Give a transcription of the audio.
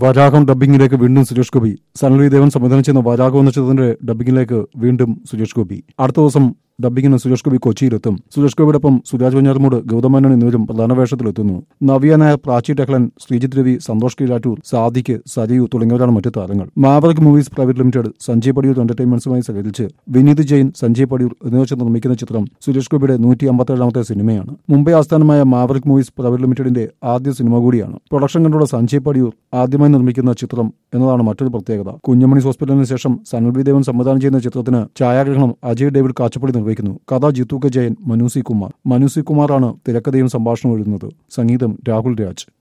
വരാഹം ഡബ്ബിംഗിലേക്ക് വീണ്ടും സുരേഷ് ഗോപി സനൽവി ദേവൻ സംവിധാനം ചെയ്യുന്ന വരാഹം എന്ന ചിത്രത്തിന്റെ ഡബ്ബിംഗിലേക്ക് വീണ്ടും സുരേഷ് ഗോപി അടുത്ത ദിവസം ഡബ്ബിങ്ങിന് സുരേഷ് ഗോപി കൊച്ചിയിലെത്തും സുരേഷ് ഗോപിയോടൊപ്പം സുരാജ് വഞ്ഞാറമൂട് ഗൗതം മേനോൻ എന്നിവരും പ്രധാന വേഷത്തിലെത്തുന്നു നവ്യ നായർ പ്രാച്ചി ടെഹ്ലൻ ശ്രീജിത് രവി സന്തോഷ് കീഴാറ്റൂർ സാദിഖ് സരിയു തുടങ്ങിയവരാണ് മറ്റു താരങ്ങൾ Maverick Movies private limited Sanjay Padiyoor എന്റർടൈൻമെന്റ്സുമായി സഹകരിച്ച് വിനീത് ജെയിൻ സഞ്ജയ് പടിയൂർ എന്നിവർ ചേർന്ന് നിർമ്മിക്കുന്ന ചിത്രം സുരേഷ് ഗോപിയുടെ നൂറ്റി അമ്പത്തേഴാമത്തെ സിനിമയാണ് മുംബൈ ആസ്ഥാനമായ മാവറിക് മൂവീസ് പ്രൈവറ്റ് ലിമിറ്റഡിന്റെ ആദ്യ സിനിമ കൂടിയാണ് പ്രൊഡക്ഷൻ കൺട്രോളർ സഞ്ജയ് പടിയൂർ ആദ്യമായി നിർമ്മിക്കുന്ന ചിത്രം എന്നതാണ് മറ്റൊരു പ്രത്യേകത കുഞ്ഞമണി ഹോസ്പിറ്റലിന് ശേഷം സനൽവി ദേവൻ സംവിധാനം ചെയ്യുന്ന ചിത്രത്തിന് ഛായാഗ്രഹണം അജയ് ഡേവിഡ് കാച്ചപ്പള്ളി നിർവഹിക്കുന്നു കഥ ജിത്തു കെ ജയൻ മനുസി കുമാർ മനുസി കുമാറാണ് തിരക്കഥയും സംഭാഷണവും എഴുതുന്നത് സംഗീതം രാഹുൽ രാജ്